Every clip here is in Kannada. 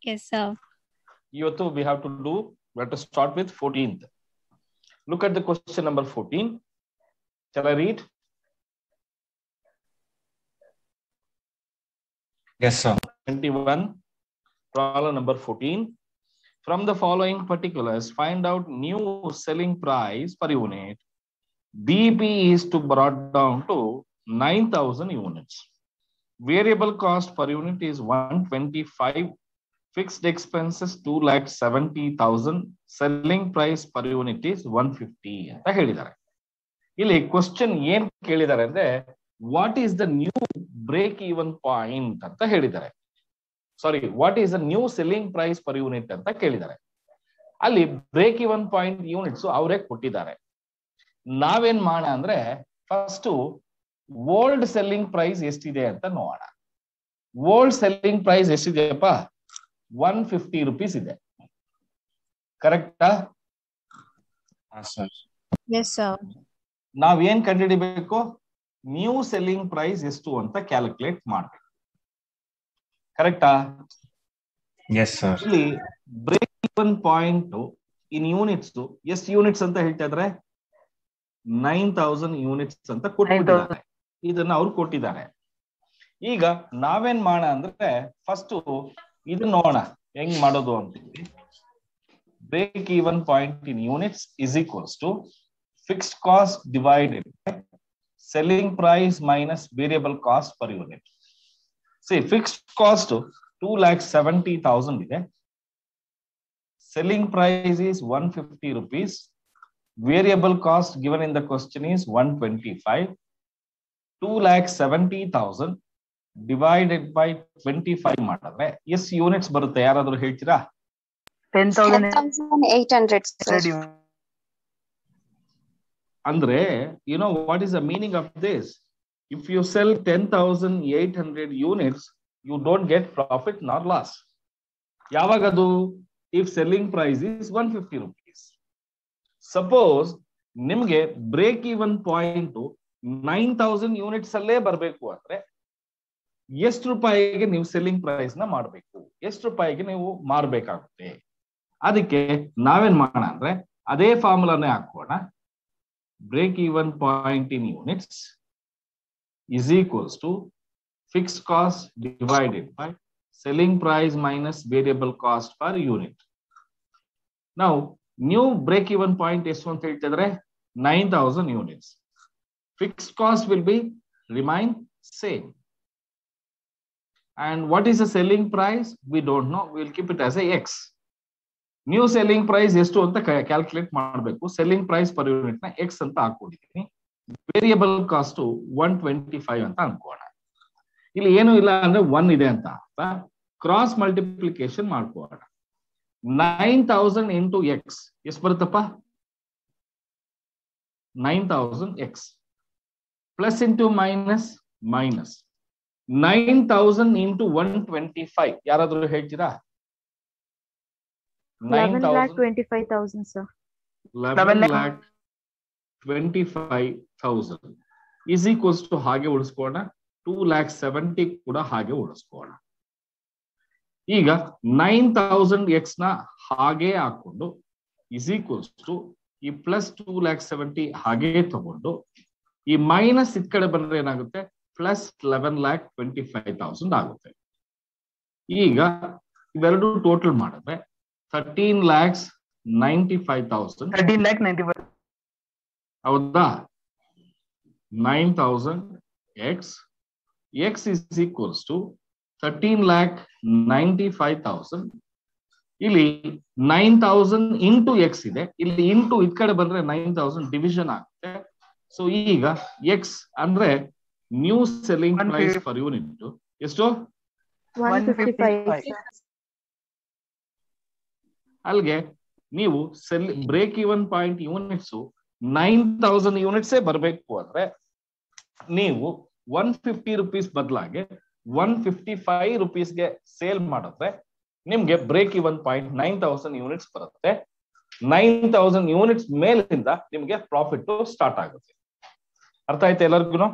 Yes, sir. ಇವತ್ತು we have to do let us start with 14th look at the question number 14 shall i read Yes, sir. 21 problem number 14 from the following particulars find out new selling price per unit bp is to brought down to 9000 units variable cost per unit is 125 fixed expenses 2 lakh 70000 selling price per unit is 150 ಅಂತ ಹೇಳಿದ್ದಾರೆ ಇಲ್ಲಿ ಕ್ವಶನ್ ಏನ್ ಕೇಳಿದ್ದಾರೆ ಅಂದ್ರೆ what is the new break even point ಅಂತ ಹೇಳಿದ್ದಾರೆ sorry what is the new selling price per unit ಅಂತ ಕೇಳಿದ್ದಾರೆ ಅಲ್ಲಿ ಬ್ರೇಕ್ ಇವನ್ ಪಾಯಿಂಟ್ ಯೂನಿಟ್ಸ್ ಅವರೇ ಕೊಟ್ಟಿದ್ದಾರೆ ನಾವೇನ್ ಮಾಡೋಣ ಅಂದ್ರೆ ಫಸ್ಟ್ ಓಲ್ಡ್ ಸೆಲ್ಲಿಂಗ್ ಪ್ರೈಸ್ ಎಷ್ಟಿದೆ ಅಂತ ನೋಡೋಣ ಓಲ್ಡ್ ಸೆಲ್ಲಿಂಗ್ ಪ್ರೈಸ್ ಎಷ್ಟಿದೆಯಪ್ಪ ಒನ್ ಫಿಫ್ಟಿ ರುಪೀಸ್ ಇದೆ ಕರೆಕ್ಟಾ Yes, sir. Yes, sir. ನಾವ್ ಏನ್ ಕಂಡುಹಿಡಿಬೇಕು ನ್ಯೂ ಸೆಲ್ಲಿಂಗ್ ಪ್ರೈಸ್ ಎಷ್ಟು ಅಂತ ಕ್ಯಾಲ್ಕುಲೇಟ್ ಮಾಡ್ಬೇಕು ಕರೆಕ್ಟಾ Yes, sir. ಇಲ್ಲಿ break even point in units ಎಷ್ಟು ಯೂನಿಟ್ಸ್ ಅಂತ ಹೇಳ್ತಾ ಇದ್ರೆ ನೈನ್ ತೌಸಂಡ್ ಯೂನಿಟ್ಸ್ ಅಂತ ಕೊಟ್ಟಿದ್ದಾರೆ ಇದನ್ನ ಅವ್ರು ಕೊಟ್ಟಿದ್ದಾರೆ ಈಗ ನಾವೇನ್ ಮಾಡೋಣ ಅಂದ್ರೆ ಫಸ್ಟ್ ಇದನ್ನ ನೋಡೋಣ ಹೆಂಗ್ ಮಾಡೋದು ಅಂತೀವಿ break even point in units is equals to fixed cost divided selling price minus variable cost per unit see fixed cost two lakh seventy thousand ಇದೆ selling price is 150 rupees variable cost given in the question is 125 2 lakh 70000 divided by 25 ಮಾಡಿದ್ರೆ ಎಷ್ಟು ಯೂನಿಟ್ಸ್ ಬರುತ್ತೆ ಯಾರಾದ್ರೂ ಹೇಳ್ತೀರಾ ಟೆನ್ ತೌಸಂಡ್ 10,800, sir. ಅಂದ್ರೆ you know what is the meaning of this if you sell 10800 units you don't get profit nor loss ಯಾವಾಗದು if selling price is 150 rupees suppose ನಿಮ್ಗೆ break even point nine thousand units ಅಲ್ಲೇ ಬರಬೇಕು ಅಂದ್ರೆ ಎಷ್ಟು ರೂಪಾಯಿಗೆ ನೀವು ಸೆಲ್ಲಿಂಗ್ ಪ್ರೈಸ್ ನ ಮಾಡಬೇಕು ಎಷ್ಟು ರೂಪಾಯಿಗೆ ನೀವು ಮಾರಬೇಕಾಗುತ್ತೆ ಅದಕ್ಕೆ ನಾವೇನ್ ಮಾಡೋಣ ಅಂದ್ರೆ ಅದೇ ಫಾರ್ಮುಲಾನೇ ಹಾಕೋಣ break even point in units is equals to fixed cost divided by selling price minus variable cost per unit. Now, new break even point ಎಷ್ಟು ಅಂತ ಹೇಳ್ತಿದ್ರೆ nine thousand units fixed cost will be remain same and what is the selling price we don't know will keep it as a X new selling price ಎಷ್ಟು ಅಂತ ಕ್ಯಾಲ್ಕುಲೇಟ್ ಮಾಡಬೇಕು ಸೆಲ್ಲಿಂಗ್ ಪ್ರೈಸ್ ಪರ್ ಯೂನಿಟ್ ನ ಎಕ್ಸ್ ಅಂತ ಹಾಕೊಂಡಿದ್ದೀನಿ variable cost one twenty five ಅಂತ ಅನ್ಕೋಣ ಇಲ್ಲಿ ಏನು ಇಲ್ಲ ಅಂದ್ರೆ ಒನ್ ಇದೆ ಅಂತ ಕ್ರಾಸ್ ಮಲ್ಟಿಪ್ಲಿಕೇಶನ್ ಮಾಡ್ಕೋಣ ನೈನ್ ತೌಸಂಡ್ ಇಂಟು ಎಕ್ಸ್ ಎಷ್ಟು ಬರುತ್ತಪ್ಪ nine thousand X plus into minus minus nine thousand into one twenty five ಯಾರಾದ್ರೂ ಹೇಳ್ತೀರಾ nine Eleven lakh thousand twenty-five thousand, sir. Eleven lakh twenty five thousand is equals to ಹಾಗೆ ಉಳಿಸ್ಕೋಣ ಟೂ ಲ್ಯಾಕ್ ಸೆವೆಂಟಿ ಕೂಡ ಹಾಗೆ ಉಳಿಸ್ಕೋಣ ಈಗ ನೈನ್ ತೌಸಂಡ್ ಎಕ್ಸ್ ನ ಹಾಗೆ ಹಾಕೊಂಡು ಇಸ್ ಈಕ್ವಲ್ಸ್ ಟು ಈ ಪ್ಲಸ್ ಟೂ ಲ್ಯಾಕ್ ಸೆವೆಂಟಿ ಹಾಗೆ ತಗೊಂಡು ಈ ಮೈನಸ್ ಇದ್ ಕಡೆ ಬಂದ್ರೆ ಏನಾಗುತ್ತೆ plus eleven lakh twenty five thousand ಆಗುತ್ತೆ ಈಗ ಇವೆರಡು ಟೋಟಲ್ ಮಾಡಿದ್ರೆ thirteen lakhs ninety five thousand thirteen lakh ninety five ಹೌದಾ nine thousand X X is equals to thirteen lakh ninety five thousand ಇಲ್ಲಿ ನೈನ್ ತೌಸಂಡ್ ಇಂಟು ಎಕ್ಸ್ ಇದೆ ಇಲ್ಲಿ ಇಂಟು ಇದ್ ಕಡೆ ಬಂದ್ರೆ ನೈನ್ ತೌಸಂಡ್ ಡಿವಿಷನ್ ಆಗುತ್ತೆ ಸೊ ಈಗ ಎಕ್ಸ್ ಅಂದ್ರೆ new selling One price fifty- per unit ಎಷ್ಟು One fifty-five, 155. sir. ಅಲ್ಲಿಗೆ ನೀವು sell break even point units nine thousand units ಬರಬೇಕು ಅಂದ್ರೆ ನೀವು ಒನ್ ಫಿಫ್ಟಿ ರುಪೀಸ್ ಬದಲಾಗಿ ಒನ್ ಫಿಫ್ಟಿ ಫೈವ್ ರುಪೀಸ್ಗೆ ಸೇಲ್ ಮಾಡಿದ್ರೆ ನಿಮ್ಗೆ break even point nine thousand units ಬರುತ್ತೆ ನೈನ್ ತೌಸಂಡ್ ಯೂನಿಟ್ಸ್ ಮೇಲಿಂದ ನಿಮ್ಗೆ ಪ್ರಾಫಿಟ್ ಸ್ಟಾರ್ಟ್ ಆಗುತ್ತೆ ಅರ್ಥ ಆಯ್ತಾ ಎಲ್ಲರಿಗೂ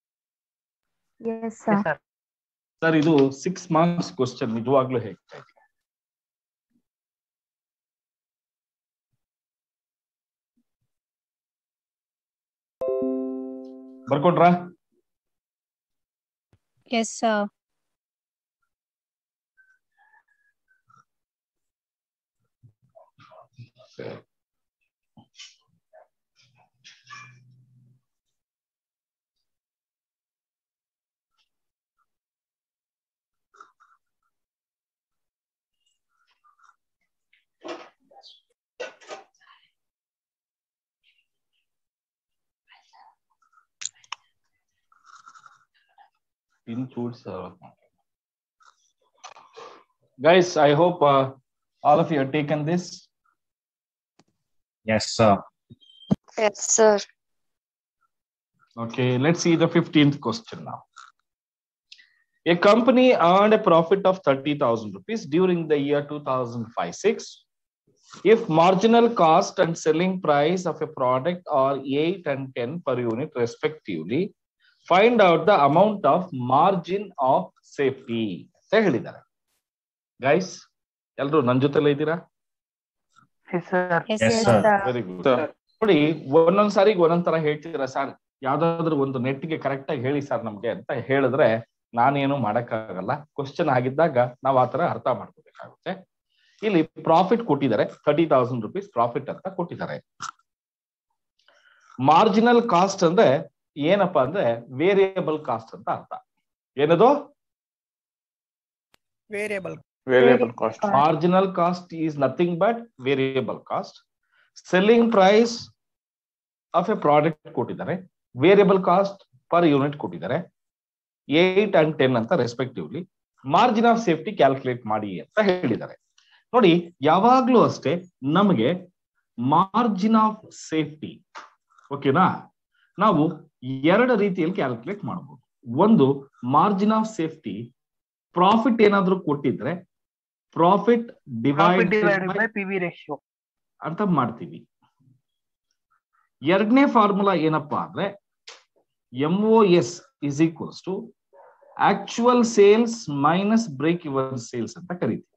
Yes, sir. ಸರ್ ಇದು ಸಿಕ್ಸ್ ಮಾರ್ಕ್ಸ್ ಕ್ವಶನ್ ನಿಜವಾಗ್ಲೂ ಹೇಳ್ತಾ ಇದ್ದೀನಿ ಬರ್ಕೊಟ್ರಾ Yes, sir. includes uh, guys i hope uh, all of you have taken this Yes, sir. Yes, sir. okay let's see the 15th question now a company earned a profit of 30000 rupees during the year 2005-6 if marginal cost and selling price of a product are 8 and 10 per unit respectively find out the amount of margin of safety ಅಂತ ಹೇಳಿದ್ದಾರೆ ಗೈಸ್ ಎಲ್ರು ನನ್ ಜೊತೆಲ್ಲ ಇದ್ದೀರಾ Yes, sir. Yes, Yes, yes, sir. sir. Very good ನೋಡಿ ಒಂದೊಂದ್ ಸಾರಿಗೆ ಒಂದೊಂದ್ ತರ ಹೇಳ್ತೀರಾ ಸರ್ ಯಾವ್ದಾದ್ರು ಒಂದು ನೆಟ್ಗೆ ಕರೆಕ್ಟ್ ಆಗಿ ಹೇಳಿ ಸರ್ ನಮ್ಗೆ ಅಂತ ಹೇಳಿದ್ರೆ ನಾನೇನು ಮಾಡಕ್ಕಾಗಲ್ಲ ಕ್ವಶನ್ ಆಗಿದ್ದಾಗ ನಾವ್ ಆತರ ಅರ್ಥ ಮಾಡ್ಕೋಬೇಕಾಗುತ್ತೆ ಇಲ್ಲಿ ಪ್ರಾಫಿಟ್ ಕೊಟ್ಟಿದ್ದಾರೆ ತರ್ಟಿ ತೌಸಂಡ್ ರುಪೀಸ್ ಪ್ರಾಫಿಟ್ ಅಂತ ಕೊಟ್ಟಿದ್ದಾರೆ ಮಾರ್ಜಿನಲ್ ಕಾಸ್ಟ್ ಅಂದ್ರೆ ಏನಪ್ಪಾ ಅಂದ್ರೆ ವೇರಿಯಬಲ್ ಕಾಸ್ಟ್ ಅಂತ ಅರ್ಥ ಏನದು Variable. Variable cost. marginal cost is nothing but variable cost selling price of a product ಕೊಟ್ಟಿದ್ದಾರೆ ವೇರಿಯಬಲ್ ಕಾಸ್ಟ್ ಪರ್ ಯೂನಿಟ್ ಕೊಟ್ಟಿದ್ದಾರೆ ಏಟ್ ಅಂಡ್ ಟೆನ್ ಅಂತ respectively margin of safety calculate ಮಾಡಿ ಅಂತ ಹೇಳಿದ್ದಾರೆ ನೋಡಿ ಯಾವಾಗ್ಲೂ ಅಷ್ಟೇ ನಮಗೆ ಮಾರ್ಜಿನ್ ಆಫ್ ಸೇಫ್ಟಿ ಓಕೆನಾ ನಾವು ಎರಡು ರೀತಿಯಲ್ಲಿ ಕ್ಯಾಲ್ಕುಲೇಟ್ ಮಾಡಬಹುದು ಒಂದು ಮಾರ್ಜಿನ್ ಆಫ್ ಸೇಫ್ಟಿ ಪ್ರಾಫಿಟ್ ಏನಾದ್ರೂ ಕೊಟ್ಟಿದ್ರೆ profit Profit divide divided by PV ratio. ಅಂತ ಮಾಡ್ತೀವಿ ಎರಡನೇ ಫಾರ್ಮುಲಾ ಏನಪ್ಪಾ ಅಂದ್ರೆ M O S is equals to actual sales minus break even sales ಅಂತ ಕರಿತೀವಿ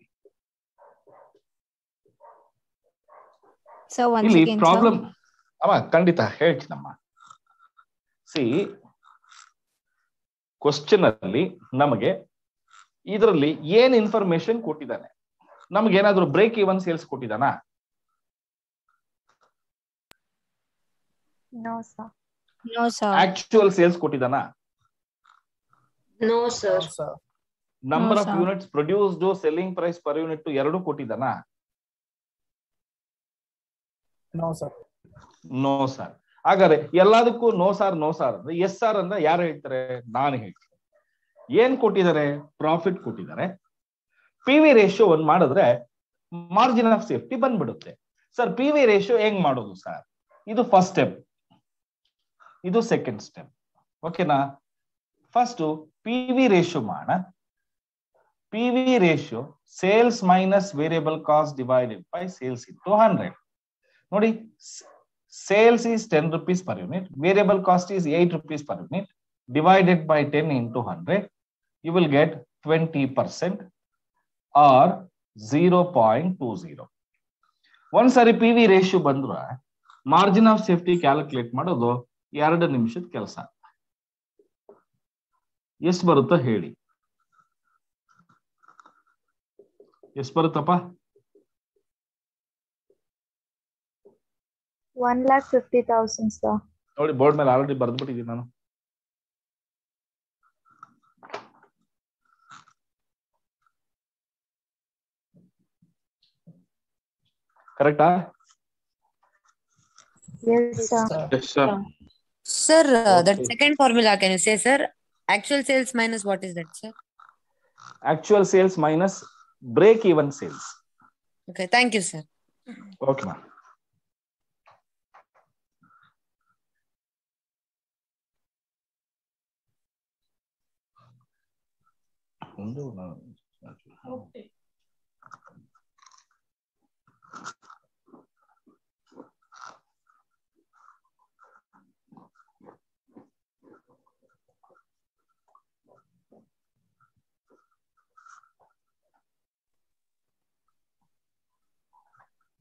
Sir, once ಇಲ್ಲಿ again, ಪ್ರಾಬ್ಲಮ್ sir. ಅವ ಖಂಡಿತ ಹೇಳ್ತೀನಮ್ಮ ಸಿ ಕ್ವಶನ್ ಅಲ್ಲಿ ನಮಗೆ ಇದರಲ್ಲಿ ಏನ್ ಇನ್ಫಾರ್ಮೇಶನ್ ಕೊಟ್ಟಿದ್ದಾನೆ ನಮ್ಗೆ ಏನಾದ್ರು ಬ್ರೇಕ್ ಇವನ್ ಸೇಲ್ಸ್ ಕೊಟ್ಟಿದ್ದಾನಾ No, sir. No, sir. Actual sales ಕೊಟ್ಟಿದ್ದಾನಾ No, sir. No, sir. Number No, of sir. Units produced selling price per unit ಎರಡು ಕೊಟ್ಟಿದ್ದಾನಾ No, sir. ನೋ ಸರ್ ಹಾಗಾದ್ರೆ ಎಲ್ಲದಕ್ಕೂ ನೋ ಸಾರ್ ನೋ ಸಾರ್ ಅಂದ್ರೆ ಎಸ್ ಸಾರ್ ಅಂದ್ರೆ ಯಾರು ಹೇಳ್ತಾರೆ ನಾನು ಹೇಳ್ತೀನಿ ಏನ್ ಕೊಟ್ಟಿದ್ದಾರೆ ಪ್ರಾಫಿಟ್ ಕೊಟ್ಟಿದ್ದಾರೆ ಪಿ ವಿ ರೇಷಿಯೋ ಒಂದ್ ಮಾಡಿದ್ರೆ ಮಾರ್ಜಿನ್ ಆಫ್ ಸೇಫ್ಟಿ ಬಂದ್ಬಿಡುತ್ತೆ ಸರ್ ಪಿ ವಿ ರೇಷಿಯೋ ಹೆಂಗ್ ಮಾಡೋದು ಸರ್ ಇದು ಫಸ್ಟ್ ಸ್ಟೆಪ್ ಇದು ಸೆಕೆಂಡ್ ಸ್ಟೆಪ್ ಓಕೆನಾ ಫಸ್ಟ್ ಪಿ ವಿ ರೇಷಿಯೋ ಮಾಡೋಣ P V ratio sales minus variable cost divided by sales into hundred ನೋಡಿ sales is 10 rupees per unit variable cost is 8 rupees per unit divided by 10 into 100 you will get 20 percent or 0.20 ಒಂದ್ಸರಿ ಪಿ ವಿ ರೇಷಿಯೋ ಬಂದ್ರ ಮಾರ್ಜಿನ್ ಆಫ್ ಸೇಫ್ಟಿ ಕ್ಯಾಲ್ಕುಲೇಟ್ ಮಾಡೋದು ಎರಡು ನಿಮಿಷದ ಕೆಲಸ ಎಷ್ಟು ಬರುತ್ತೋ ಹೇಳಿ ಎಷ್ಟು ಬರುತ್ತಪ್ಪ One lakh fifty thousand, sir. ನೋಡಿ ಬೋರ್ಡ್ ಮೇಲೆ ಆಲ್ರೆಡಿ ಬರ್ದ್ಬಿಟ್ಟಿದ್ದೀನಿ ನಾನು ಕರೆಕ್ಟಾ Yes, sir. Yes, sir. Sir, uh, that Okay. second formula, can you say, sir? Actual sales minus what is that, sir? Actual sales minus break even sales Okay, thank you, sir. Okay ಮಾ ಒಂದು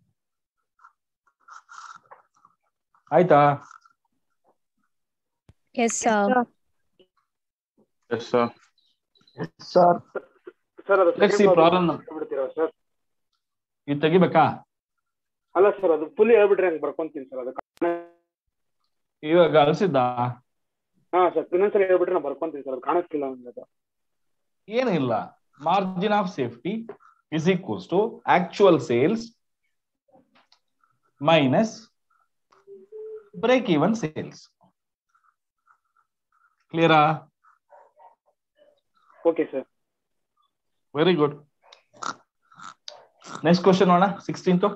ಆಯ್ತಾ Yes, sir. Yes, sir. Sir sir ಅದು Let's see problem. ಬಿಡ್ತೀರಾ ಸರ್ ಇದು ತೆಗಿಬೇಕಾ ಅಲ್ಲ ಸರ್ ಅದು ಫುಲ್ ಹೇಳ್ಬಿಟ್ರೆ ಹಂಗೆ ಬರ್ಕೊಂತೀನಿ ಸರ್ ಅದು ಇವಾಗ ಅಳಿಸಿದ್ದ ಹಾ ಸರ್ ಇನ್ನೊಂದ್ಸಲ ಹೇಳ್ಬಿಟ್ರೆ ನಾನು ಬರ್ಕೊಂತೀನಿ ಸರ್ ಅದು ಕಾಣಿಸ್ತಿಲ್ಲ ನನಗೆ ಅದು ಏನಿಲ್ಲ margin of safety is equals to actual sales minus break even sales ಕ್ಲಿಯರಾ okay sir very good next question ನೋಡೋಣ sixteenth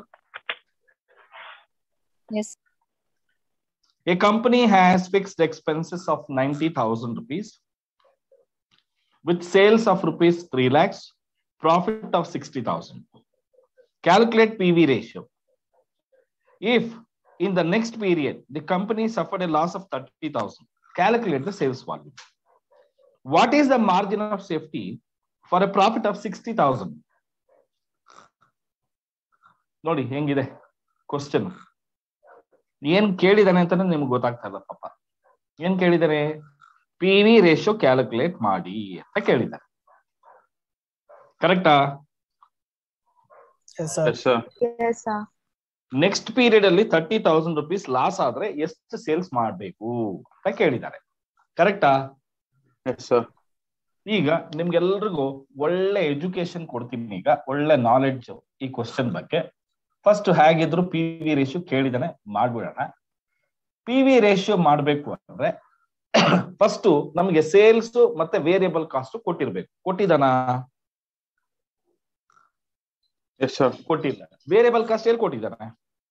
Yes. A company has fixed expenses of 90,000 rupees with sales of rupees 3 lakhs, profit of 60,000. Calculate PV ratio. If in the next period the company suffered a loss of 30,000, calculate the sales volume. What is the margin of safety for a profit of 60,000? ನೋಡಿ ಹೆಂಗಿದೆ ಕ್ವಶನ್ ಏನ್ ಕೇಳಿದಾನೆ ಅಂತಾನೆ ನಿಮ್ಗೆ ಗೊತ್ತಾಗ್ತಾ ಇಲ್ಲ ಪಾಪ ಏನ್ ಕೇಳಿದಾನೆ ಪಿ ವಿ ರೇಷಿಯೋ ಕ್ಯಾಲ್ಕುಲೇಟ್ ಮಾಡಿ ಅಂತ ಕೇಳಿದ್ದಾರೆ ಕರೆಕ್ಟಾ yes sir Yes, sir. Yes, sir. Next period ಅಲ್ಲಿ ತರ್ಟಿ ತೌಸಂಡ್ ರುಪೀಸ್ ಲಾಸ್ ಆದ್ರೆ ಎಷ್ಟು ಸೇಲ್ಸ್ ಮಾಡ್ಬೇಕು ಅಂತ ಕೇಳಿದ್ದಾರೆ ಕರೆಕ್ಟಾ Yes, sir. ಈಗ ನಿಮ್ಗೆಲ್ರಿಗೂ ಒಳ್ಳೆ ಎಜುಕೇಶನ್ ಕೊಡ್ತೀನಿ ಈಗ ಒಳ್ಳೆ ನಾಲೆಡ್ಜ್ ಈ ಕ್ವಶನ್ ಬಗ್ಗೆ ಫಸ್ಟ್ ಹೇಗಿದ್ರು ಪಿ ವಿ ರೇಷಿಯೋ ಕೇಳಿದಾನೆ ಮಾಡ್ಬಿಡೋಣ ಪಿ ವಿ ರೇಷಿಯೋ ಮಾಡ್ಬೇಕು ಅಂದ್ರೆ ಫಸ್ಟ್ ನಮಗೆ ಸೇಲ್ಸ್ ಮತ್ತೆ ವೇರಿಯಬಲ್ ಕಾಸ್ಟ್ ಕೊಟ್ಟಿರ್ಬೇಕು ಕೊಟ್ಟಿದಾನ Yes, sir. ಕೊಟ್ಟಿಲ್ಲ ವೇರಿಯಬಲ್ ಕಾಸ್ಟ್ ಎಲ್ಲಿ ಕೊಟ್ಟಿದ್ದಾನೆ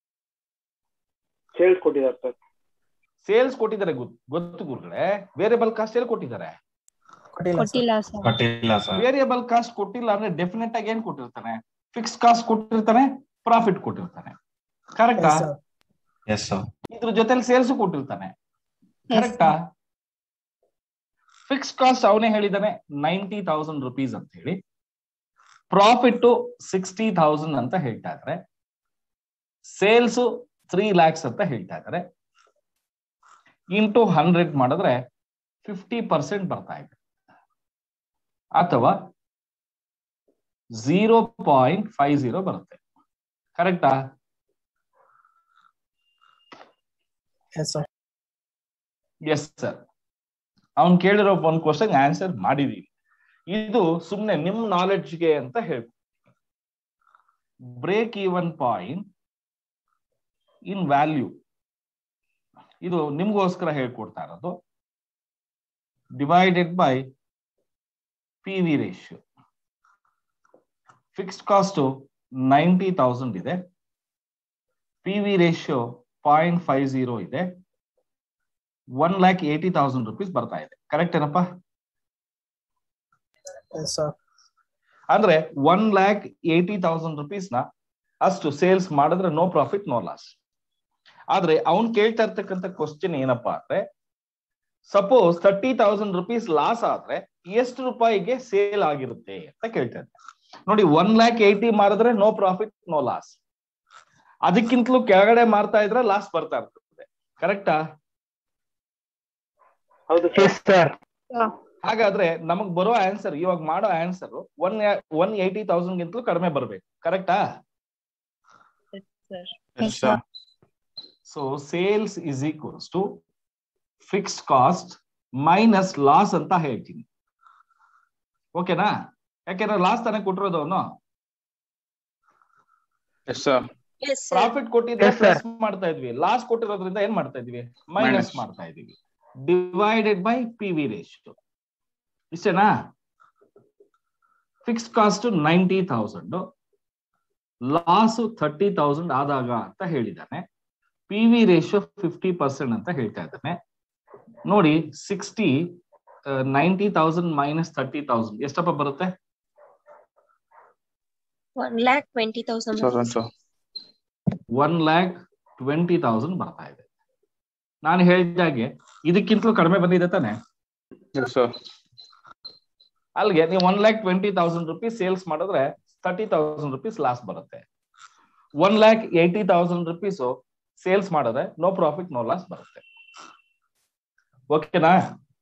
ಸೇಲ್ಸ್ ಕೊಟ್ಟಿದ್ದಾರೆ ಸರ್ ಸೇಲ್ಸ್ ಕೊಟ್ಟಿದ್ದಾರೆ ಗೊತ್- ಗೊತ್ತು ಗುರುಗಳೇ ವೇರಿಯಬಲ್ ಕಾಸ್ಟ್ ಎಲ್ಲಿ ಕೊಟ್ಟಿದ್ದಾರೆ ಕೊಟ್ಟಿಲ್ಲ ಸರ್ ಕೊಟ್ಟಿಲ್ಲ ಸರ್ ಕೊಟ್ಟಿಲ್ಲ ಸರ್ ವೇರಿಯಬಲ್ ಕಾಸ್ಟ್ ಕೊಟ್ಟಿಲ್ಲ ಅಂದ್ರೆ ಡೆಫಿನೆಟ್ ಆಗಿ ಏನ್ ಕೊಟ್ಟಿರ್ತಾನೆ ಫಿಕ್ಸ್ ಕಾಸ್ಟ್ ಕೊಟ್ಟಿರ್ತಾನೆ ಪ್ರಾಫಿಟ್ ಕೊಟ್ಟಿರ್ತಾನೆ ಕರೆಕ್ಟಾ ಎಸ್ ಸರ್ ಎಸ್ ಸರ್ ಇದ್ರ ಜೊತೆಲಿ ಸೇಲ್ಸ್ ಕೊಟ್ಟಿರ್ತಾನೆ Yes, ಕರೆಕ್ಟಾ ಫಿಕ್ಸ್ ಕಾಸ್ಟ್ ಅವನೇ ಹೇಳಿದಾನೆ ನೈಂಟಿ ತೌಸಂಡ್ ರುಪೀಸ್ ಅಂತ ಹೇಳಿ ಪ್ರಾಫಿಟ್ ಸಿಕ್ಸ್ಟಿ ಥೌಸಂಡ್ ಅಂತ ಹೇಳ್ತಾ ಇದ್ದಾರೆ ಸೇಲ್ಸ್ ತ್ರೀ ಲ್ಯಾಕ್ಸ್ ಅಂತ ಹೇಳ್ತಾ ಇದ್ದಾರೆ ಇಂಟು ಹಂಡ್ರೆಡ್ ಮಾಡಿದ್ರೆ ಫಿಫ್ಟಿ ಪರ್ಸೆಂಟ್ ಬರ್ತಾ ಇದೆ ಅಥವಾ ಝೀರೋ ಪಾಯಿಂಟ್ ಫೈವ್ ಝೀರೋ ಬರುತ್ತೆ ಕರೆಕ್ಟಾ ಎಸ್ ಸರ್ ಎಸ್ ಸರ್ ಅವ್ನ್ ಕೇಳಿರೋ ಒಂದ್ ಕ್ವಶನ್ ಆನ್ಸರ್ ಮಾಡಿದೀವಿ ಇದು ಸುಮ್ನೆ ನಿಮ್ ನಾಲೆಡ್ಜ್ಗೆ ಅಂತ ಹೇಳಿ break even point in value ಇದು ನಿಮ್ಗೋಸ್ಕರ ಹೇಳ್ಕೊಡ್ತಾ ಇರೋದು divided by P V ratio fixed cost ninety thousand ಇದೆ P V ratio point five zero ಇದೆ one lakh eighty thousand rupees ಬರ್ತಾ ಇದೆ ಕರೆಕ್ಟ್ ಏನಪ್ಪಾ ಎಸ್ ಸರ್ ಅಂದ್ರೆ one lakh eighty thousand rupees ನ ಅಷ್ಟು ಸೇಲ್ಸ್ ಮಾಡಿದ್ರೆ ನೋ ಪ್ರಾಫಿಟ್ ನೋ ಲಾಸ್ ಆದ್ರೆ ಅವ್ನ್ ಕೇಳ್ತಾ ಇರ್ತಕ್ಕಂಥ ಕ್ವಶನ್ ಏನಪ್ಪಾ ಅಂದ್ರೆ suppose thirty thousand rupees loss ಆದ್ರೆ ಎಷ್ಟು ರೂಪಾಯಿಗೆ ಸೇಲ್ ಆಗಿರುತ್ತೆ ಅಂತ ಕೇಳ್ತಾ ಇದ್ದೆ ನೋಡಿ ಒನ್ ಲ್ಯಾಕ್ ಏಟಿ ಮಾರಿದ್ರೆ ನೋ ಪ್ರಾಫಿಟ್ ನೋ ಲಾಸ್ ಅದಕ್ಕಿಂತಲೂ ಕೆಳಗಡೆ ಮಾರ್ತಾ ಇದ್ರೆ ಲಾಸ್ ಬರ್ತಾ ಇರ್ತದೆ ಕರೆಕ್ಟಾ ಹೌದು ಸರ್ ಎಸ್ ಸರ್ ಹಾಗಾದ್ರೆ ನಮಗ್ ಬರೋ ಆನ್ಸರ್ ಇವಾಗ ಮಾಡೋ answer one one eighty thousand ಗಿಂತಲೂ ಕಡಿಮೆ ಬರ್ಬೇಕು ಕರೆಕ್ಟಾ Yes, sir. So sales is equals to fixed cost minus loss ಅಂತ ಹೇಳ್ತೀನಿ ಓಕೆನಾ ಯಾಕೆಂದ್ರೆ ಲಾಸ್ ತಾನೇ ಕೊಟ್ಟಿರೋದು ಅವನು Yes, sir. Yes, sir. Profit ಕೊಟ್ಟಿದ್ರೆ Yes, sir. ಪ್ಲಸ್ ಮಾಡ್ತಾ ಇದ್ವಿ ಲಾಸ್ ಕೊಟ್ಟಿರೋದ್ರಿಂದ ಏನ್ ಮಾಡ್ತಾ ಇದ್ವಿ ಮೈನಸ್ Minus. ಮಾಡ್ತಾ ಇದೀವಿ divided by P V ratio ಇಷ್ಟೇನಾ fixed cost ninety thousand loss thirty thousand ಆದಾಗ ಅಂತ ಹೇಳಿದ್ದಾನೆ P V ratio fifty percent ಅಂತ ಹೇಳ್ತಾ ಇದ್ದಾನೆ ನೋಡಿ sixty ninety thousand minus thirty thousand ಎಷ್ಟಪ್ಪ ಬರುತ್ತೆ One lakh twenty thousand. Sir, one, sir. One lakh twenty thousand ಬರ್ತಾ ಇದೆ ನಾನು ಹೇಳಿದಾಗೆ ಇದಕ್ಕಿಂತಲೂ ಕಡಿಮೆ ಬಂದಿದೆ ತಾನೆ Yes, sir. ಅಲ್ಲಿಗೆ ನೀವು one lakh twenty thousand rupees sales ಮಾಡಿದ್ರೆ ತರ್ಟಿ ತೌಸಂಡ್ ರುಪೀಸ್ ಲಾಸ್ ಬರುತ್ತೆ one lakh eighty thousand rupees sales ಮಾಡಿದ್ರೆ ನೋ ಪ್ರಾಫಿಟ್ ನೋ ಲಾಸ್ ಬರುತ್ತೆ ಓಕೆನಾ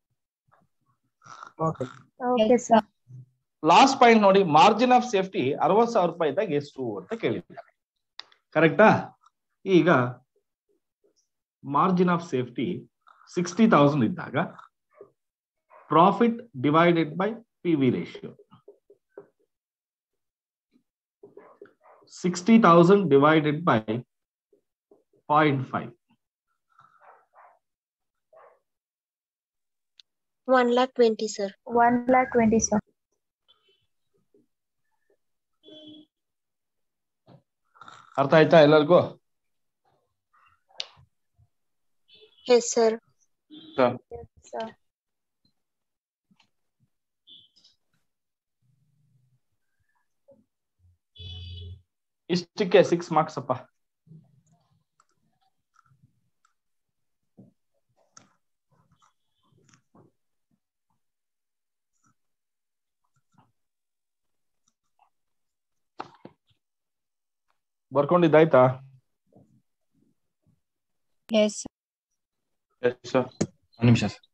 okay Okay, sir. Last point ನೋಡಿ ಮಾರ್ಜಿನ್ ಆಫ್ ಸೇಫ್ಟಿ ಅರವತ್ ಸಾವಿರ ರೂಪಾಯಿ ಇದ್ದಾಗ ಎಷ್ಟು ಅಂತ ಕೇಳಿದ್ದಾರೆ ಕರೆಕ್ಟಾ ಈಗ margin of safety sixty thousand ಇದ್ದಾಗ profit divided by P V ratio sixty thousand divided by point five One lakh twenty, sir. One lakh twenty, sir. ಅರ್ಥ ಆಯ್ತಾ ಎಲ್ಲರಿಗೂ Yes, sir. Sir. Sir. ಇಷ್ಟಕ್ಕೆ ಸಿಕ್ಸ್ ಮಾರ್ಕ್ಸ್ ಅಪ್ಪ ಬರ್ಕೊಂಡಿದ್ದಾಯ್ತಾ Yes, sir. Yes, sir. ಒಂದು ನಿಮಿಷ ಸರ್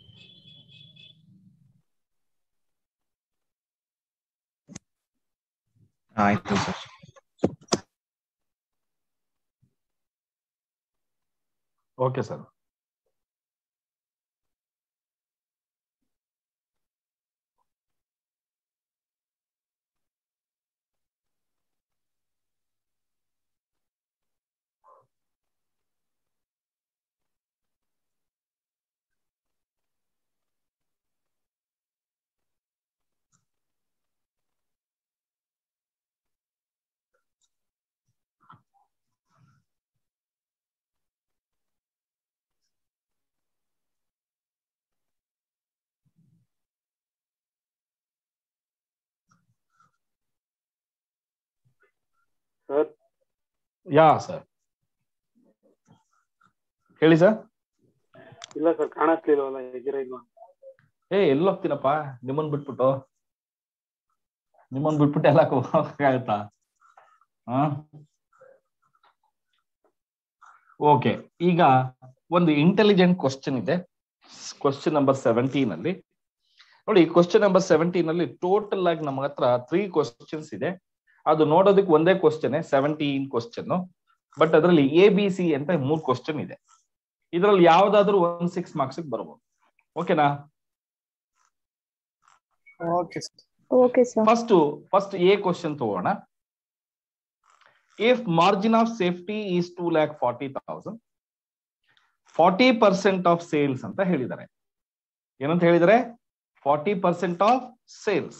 ಆಯ್ತು sir okay sir sir yeah sir ಹೇಳಿ ಸರ್ ಇಲ್ಲ ಸರ್ ಕಾಣಿಸ್ಲಿಲ್ವಲ್ಲ ಹೇಗಿರ ಇಲ್ವಾ ಏ ಎಲ್ಲಿ ಹೋಗ್ತೀನಪ್ಪ ನಿಮ್ಮನ್ ಬಿಟ್ಬಿಟ್ಟು ನಿಮ್ಮನ್ ಬಿಟ್ಬಿಟ್ಟು ಎಲ್ಲ ಹೋಗಕ್ಕಾಗತ್ತಾ ಹಾ ಓಕೆ ಈಗ ಒಂದು ಇಂಟೆಲಿಜೆಂಟ್ ಕ್ವಶನ್ ಇದೆ ಕ್ವಶನ್ ನಂಬರ್ ಸೆವೆಂಟೀನ್ ಅಲ್ಲಿ ನೋಡಿ ಕ್ವಶನ್ ನಂಬರ್ ಸೆವೆಂಟೀನ್ ಅಲ್ಲಿ ಟೋಟಲ್ ಆಗಿ ನಮ್ಮ ಹತ್ರ ತ್ರೀ ಕ್ವಶನ್ಸ್ ಇದೆ ಅದು ನೋಡೋದಕ್ಕೆ ಒಂದೇ ಕ್ವಶನ್ ಸೆವೆಂಟೀನ್ ಕ್ವಶನ್ ಬಟ್ ಅದರಲ್ಲಿ ಎ ಬಿ ಸಿ ಅಂತ ಮೂರ್ ಕ್ವಶನ್ ಇದೆ ಇದರಲ್ಲಿ ಯಾವ್ದಾದ್ರು ಒಂದ್ ಸಿಕ್ಸ್ ಮಾರ್ಕ್ಸ್ ಬರ್ಬೋದು ಓಕೆನಾ okay sir Okay, sir. First first A question ತಗೋಣ if margin of safety is two lakh forty thousand forty percent of sales ಅಂತ ಹೇಳಿದ್ದಾರೆ ಏನಂತ ಹೇಳಿದರೆ forty percent of sales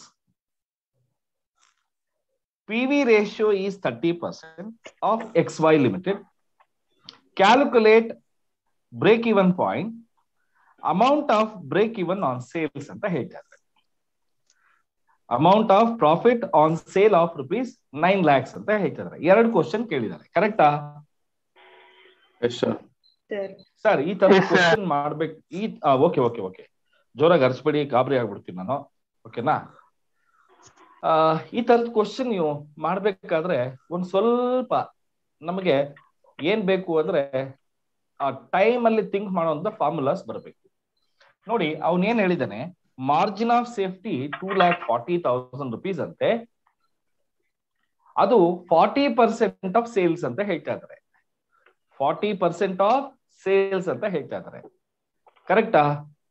P V ratio is thirty percent of X Y limited calculate break even point amount of break even on sales ಅಂತ ಹೇಳ್ತಾರೆ amount of profit on sale of rupees nine lakhs ಅಂತ ಹೇಳ್ತಿದ್ದಾರೆ ಎರಡು ಕ್ವಶನ್ ಕೇಳಿದ್ದಾರೆ ಕರೆಕ್ಟಾ Yes, sir. ಸರ್ ಈ ತರ Yes, sir. ಕ್ವಶನ್ ಮಾಡ್ಬೇಕು ಈ ಓಕೆ ಓಕೆ ಓಕೆ ಜೋರಾಗಿ ಅರ್ಸ್ಬೇಡಿ ಗಾಬರಿ ಆಗ್ಬಿಡ್ತೀನಿ ನಾನು ಓಕೆನಾ ಆ, ಈ ತರದ ಕ್ವಶನ್ ನೀವು ಮಾಡ್ಬೇಕಾದ್ರೆ ಒಂದ್ ಸ್ವಲ್ಪ ನಮಗೆ ಏನ್ ಬೇಕು ಅಂದ್ರೆ ಆ ಟೈಮ್ ಅಲ್ಲಿ ಥಿಂಕ್ ಮಾಡುವಂತ ಫಾರ್ಮುಲಾಸ್ ಬರಬೇಕು ನೋಡಿ ಅವನ್ ಏನ್ ಹೇಳಿದಾನೆ margin of safety two lakh forty thousand rupees ಅಂತೆ ಅದು ಫಾರ್ಟಿ ಪರ್ಸೆಂಟ್ ಆಫ್ ಸೇಲ್ಸ್ ಅಂತ ಹೇಳ್ತಾ ಇದ್ದಾರೆ ಫಾರ್ಟಿ ಪರ್ಸೆಂಟ್ ಆಫ್ ಸೇಲ್ಸ್ ಅಂತ ಹೇಳ್ತಾ ಇದ್ದಾರೆ ಕರೆಕ್ಟಾ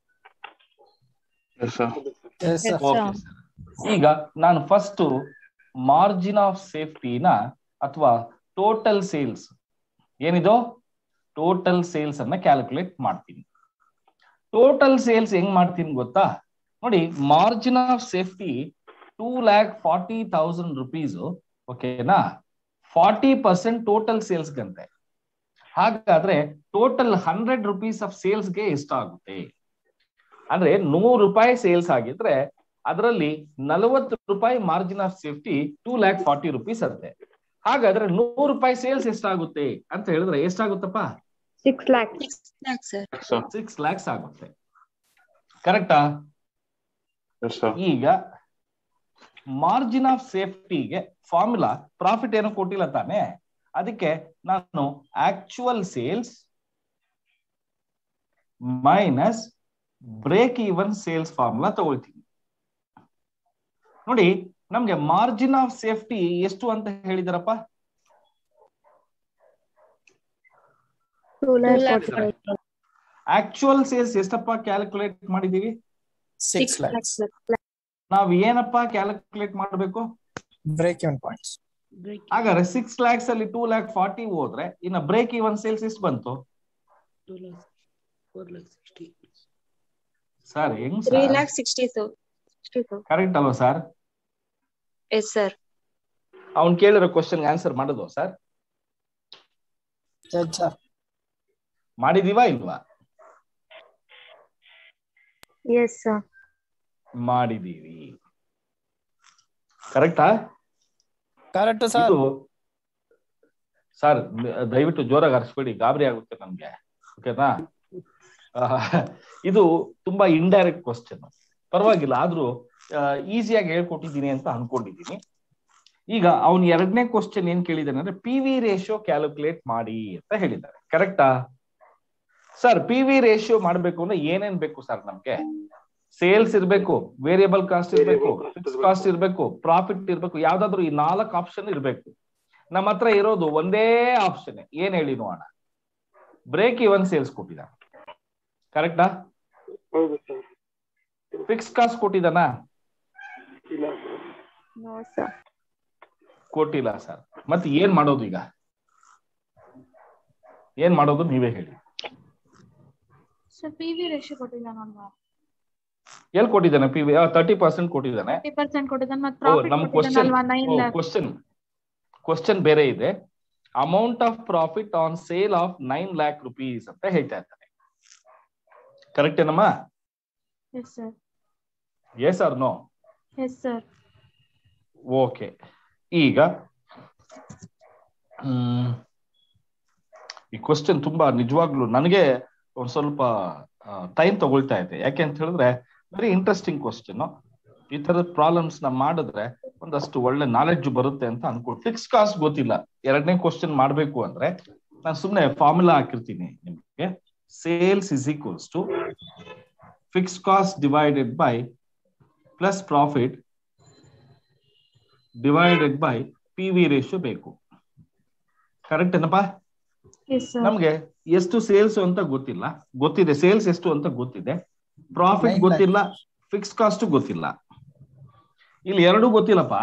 Yes, sir. Yes Yes, sir sir. ಈಗ ನಾನು ಫಸ್ಟ್ ಮಾರ್ಜಿನ್ ಆಫ್ ಸೇಫ್ಟಿನ ಅಥವಾ ಟೋಟಲ್ ಸೇಲ್ಸ್ ಏನಿದು ಟೋಟಲ್ ಸೇಲ್ಸ್ ಅನ್ನ ಕ್ಯಾಲ್ಕುಲೇಟ್ ಮಾಡ್ತೀನಿ ಟೋಟಲ್ ಸೇಲ್ಸ್ ಹೆಂಗ್ ಮಾಡ್ತೀನಿ ಗೊತ್ತಾ ನೋಡಿ margin of safety two lakh forty thousand rupees ಓಕೆನಾ ಫಾರ್ಟಿ ಪರ್ಸೆಂಟ್ ಟೋಟಲ್ ಸೇಲ್ಸ್ ಗಂತೆ ಹಾಗಾದ್ರೆ ಟೋಟಲ್ ಹಂಡ್ರೆಡ್ ರುಪೀಸ್ ಆಫ್ ಸೇಲ್ಸ್ಗೆ ಎಷ್ಟಾಗುತ್ತೆ ಅಂದ್ರೆ ನೂರು ರೂಪಾಯಿ ಸೇಲ್ಸ್ ಆಗಿದ್ರೆ ಅದರಲ್ಲಿ ನಲವತ್ತು ರೂಪಾಯಿ margin of safety two lakh forty rupees ಅಂತೆ ಹಾಗಾದ್ರೆ ನೂರು ರೂಪಾಯಿ ಸೇಲ್ಸ್ ಎಷ್ಟಾಗುತ್ತೆ ಅಂತ ಹೇಳಿದ್ರೆ ಎಷ್ಟಾಗುತ್ತಪ್ಪ Six lakhs. Six lakhs, sir. Yes, sir. Six lakhs ಆಗುತ್ತೆ ಕರೆಕ್ಟಾ Yes, sir. ಈಗ ಮಾರ್ಜಿನ್ ಆಫ್ ಸೇಫ್ಟಿಗೆ ಫಾರ್ಮುಲಾ ಪ್ರಾಫಿಟ್ ಏನು ಕೊಟ್ಟಿಲ್ಲ ತಾನೆ ಅದಕ್ಕೆ ನಾನು actual sales minus break even sales formula ತಗೊಳ್ತೀವಿ ನೋಡಿ ನಮ್ಗೆ ಮಾರ್ಜಿನ್ ಆಫ್ ಸೇಫ್ಟಿ ಎಷ್ಟು ಅಂತ ಹೇಳಿದಾರಪ್ಪ Two lakh forty-five. Actual sales ಎಷ್ಟಪ್ಪ ಕ್ಯಾಲ್ಕುಲೇಟ್ ಮಾಡಿದೀವಿ ಸಿಕ್ಸ್ ಲ್ಯಾಕ್ಸ್ ನಾವ್ ಏನಪ್ಪ ಕ್ಯಾಲ್ಕುಲೇಟ್ ಮಾಡಬೇಕು ಬ್ರೇಕ್ ಇವನ್ ಪಾಯಿಂಟ್ಸ್ ಹಾಗಾದ್ರೆ ಸಿಕ್ಸ್ ಲ್ಯಾಕ್ಸ್ ಅಲ್ಲಿ ಟೂ ಲ್ಯಾಕ್ ಫಾರ್ಟಿ ಹೋದ್ರೆ ಇನ್ನ ಬ್ರೇಕ್ ಇವನ್ ಸೇಲ್ಸ್ ಎಷ್ಟು ಬಂತು ಸರ್ ಹೆಂಗ್ three lakh sixty sixty correct ಅಲ್ವಾ ಸರ್ ಎಸ್ ಸರ್ ಅವ್ನ್ ಕೇಳಿರೋ ಕ್ವಶನ್ ಆನ್ಸರ್ ಮಾಡೋದು ಸರ್ ಸರ್ ಮಾಡಿದೀವಾ ಇಲ್ವಾ Yes, sir. ಮಾಡಿದೀವಿ ಕರೆಕ್ಟಾ ಕರೆಕ್ಟ್ ಸರ್ ಇದು ಸರ್ ದಯವಿಟ್ಟು ಜೋರಾಗಿ ಹರಿಸ್ಬೇಡಿ ಗಾಬರಿ ಆಗುತ್ತೆ ನಮ್ಗೆ ಓಕೆನಾ ಆಹ್, ಇದು ತುಂಬಾ ಇಂಡೈರೆಕ್ಟ್ ಕ್ವಶನ್ ಪರವಾಗಿಲ್ಲ ಆದ್ರೂ ಈಸಿಯಾಗಿ ಹೇಳ್ಕೊಟ್ಟಿದ್ದೀನಿ ಅಂತ ಅನ್ಕೊಂಡಿದ್ದೀನಿ ಈಗ ಅವ್ನ್ ಎರಡನೇ ಕ್ವಶನ್ ಏನ್ ಕೇಳಿದಾನೆ ಅಂದ್ರೆ ಪಿ ವಿ ರೇಷಿಯೋ ಕ್ಯಾಲ್ಕುಲೇಟ್ ಮಾಡಿ ಅಂತ ಹೇಳಿದ್ದಾರೆ ಕರೆಕ್ಟಾ ಸರ್ ಪಿ ವಿ ರೇಷಿಯೋ ಮಾಡ್ಬೇಕು ಅಂದ್ರೆ ಏನೇನ್ ಬೇಕು ಸರ್ ನಮ್ಗೆ ಸೇಲ್ಸ್ ಇರ್ಬೇಕು ವೇರಿಯಬಲ್ ಕಾಸ್ಟ್ ಇರ್ಬೇಕು ಫಿಕ್ಸ್ ಕಾಸ್ಟ್ ಇರ್ಬೇಕು ಪ್ರಾಫಿಟ್ ಇರ್ಬೇಕು ಯಾವ್ದಾದ್ರು ಈ ನಾಲ್ಕು ಆಪ್ಷನ್ ಇರ್ಬೇಕು ನಮ್ಮ ಹತ್ರ ಇರೋದು ಒಂದೇ ಆಪ್ಷನ್ ಏನ್ ಹೇಳಿ ನೋಡೋಣ ಬ್ರೇಕ್ ಇವನ್ ಸೇಲ್ಸ್ ಕೊಟ್ಟಿದ ಕರೆಕ್ಟಾ ಹೌದು ಸರ್ ಫಿಕ್ಸ್ ಕಾಸ್ಟ್ ಕೊಟ್ಟಿದಾನ ಇಲ್ಲ No, sir. ಕೊಟ್ಟಿಲ್ಲ ಸರ್ ಮತ್ತೆ ಏನ್ ಮಾಡೋದು ಈಗ ಏನ್ ಮಾಡೋದು ನೀವೇ ಹೇಳಿ ಸರ್ ಪಿ ವಿ ರೇಷಿಯೋ ಕೊಟ್ಟಿದ್ದಾನಲ್ವಾ ಎಲ್ಲಿ ಕೊಟ್ಟಿದ್ದಾನೆ ಪಿ ವಿ ತರ್ಟಿ ಪರ್ಸೆಂಟ್ ಕೊಟ್ಟಿದ್ದಾನೆ ಫಿಫ್ಟಿ ಪರ್ಸೆಂಟ್ ಕೊಟ್ಟಿದ್ದಾನೆ ಮತ್ತೆ ಓ ಪ್ರಾಫಿಟ್ ನಮ್ ಕ್ವಶನ್ ಕೊಟ್ಟಿದ್ದಾನಲ್ವಾ ನೈನ್ ಲ್ಯಾಕ್ ಕ್ವಶನ್ ಕ್ವಶನ್ ಬೇರೆ ಇದೆ amount of profit on sale of nine lakh rupees ಅಂತ ಹೇಳ್ತಾ ಇದ್ದಾನೆ ಕರೆಕ್ಟ್ ಏನಮ್ಮ yes sir yes or no yes sir okay ಈಗ ಹ್ಮ್, ಈ ಕ್ವಶನ್ ತುಂಬಾ ನಿಜವಾಗ್ಲು ನನಗೆ ಒಂದ್ ಸ್ವಲ್ಪ ಟೈಮ್ ತಗೊಳ್ತಾ ಇದೆ ಯಾಕೆ ಅಂತ ಹೇಳಿದ್ರೆ ವೆರಿ ಇಂಟ್ರೆಸ್ಟಿಂಗ್ ಕ್ವಶನ್ ಈ ತರದ ಪ್ರಾಬ್ಲಮ್ಸ್ ನ ಮಾಡಿದ್ರೆ ಒಂದಷ್ಟು ಒಳ್ಳೆ ನಾಲೆಡ್ಜ್ ಬರುತ್ತೆ ಅಂತ ಅನ್ಕೊಂಡು ಫಿಕ್ಸ್ ಕಾಸ್ಟ್ ಗೊತ್ತಿಲ್ಲ ಎರಡನೇ ಕ್ವಶನ್ ಮಾಡ್ಬೇಕು ಅಂದ್ರೆ ನಾನು ಸುಮ್ನೆ ಫಾರ್ಮುಲಾ ಹಾಕಿರ್ತೀನಿ ನಿಮ್ಗೆ sales is equals to fix cost divided by plus profit divided by P V ratio ಬೇಕು ಕರೆಕ್ಟ್ ಏನಪ್ಪಾ ಎಸ್ ಸರ್ ನಮ್ಗೆ ಎಷ್ಟು ಸೇಲ್ಸ್ ಅಂತ ಗೊತ್ತಿಲ್ಲ ಗೊತ್ತಿದೆ ಸೇಲ್ಸ್ ಎಷ್ಟು ಅಂತ ಗೊತ್ತಿದೆ ಪ್ರಾಫಿಟ್ Nine ಗೊತ್ತಿಲ್ಲ ಫಿಕ್ಸ್ ಕಾಸ್ಟ್ ಗೊತ್ತಿಲ್ಲ ಇಲ್ಲಿ ಎರಡು ಗೊತ್ತಿಲ್ಲಪ್ಪ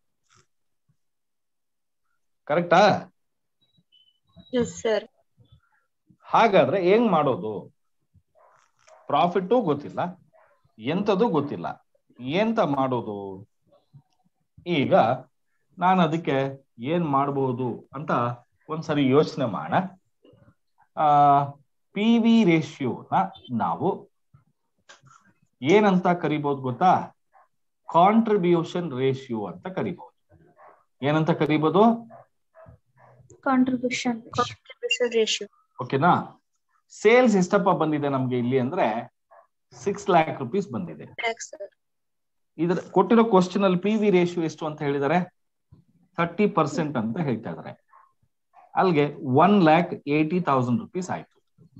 ಕರೆಕ್ಟಾ ಎಸ್ ಸರ್ ಹಾಗಾದ್ರೆ ಹೆಂಗ್ ಮಾಡೋದು ಪ್ರಾಫಿಟ್ಟು ಗೊತ್ತಿಲ್ಲ ಎಂತದು ಗೊತ್ತಿಲ್ಲ ಎಂತ ಮಾಡೋದು ಈಗ ನಾನು ಅದಕ್ಕೆ ಏನ್ ಮಾಡಬಹುದು ಅಂತ ಒಂದ್ಸರಿ ಯೋಚನೆ ಮಾಡೋಣ ಆ ಪಿ ವಿ ರೇಷಿಯೋನ ನಾವು ಏನಂತ ಕರಿಬಹುದು ಗೊತ್ತಾ ಕಾಂಟ್ರಿಬ್ಯೂಷನ್ ರೇಷಿಯೋ ಅಂತ ಕರಿಬಹುದು ಏನಂತ ಕರಿಬಹುದು ಕಾಂಟ್ರಿಬ್ಯೂಷನ್ ಕಾಂಟ್ರಿಬ್ಯೂಷನ್ ರೇಷಿಯೋ ಓಕೆನಾ ಸೇಲ್ಸ್ ಎಷ್ಟಪ್ಪ ಬಂದಿದೆ ನಮ್ಗೆ ಇಲ್ಲಿ ಅಂದ್ರೆ ಸಿಕ್ಸ್ ಲ್ಯಾಕ್ ರುಪೀಸ್ ಬಂದಿದೆ ಸರ್ ಇದ್ರ ಕೊಟ್ಟಿರೋ ಕ್ವಶನ್ ಅಲ್ಲಿ ಪಿ ವಿ ರೇಷಿಯೋ ಎಷ್ಟು ಅಂತ ಹೇಳಿದ್ದಾರೆ ಥರ್ಟಿ ಪರ್ಸೆಂಟ್ ಅಂತ ಹೇಳ್ತಾ ಇದಾರೆ ಅಲ್ಲಿಗೆ one lakh eighty thousand rupees ಆಯ್ತು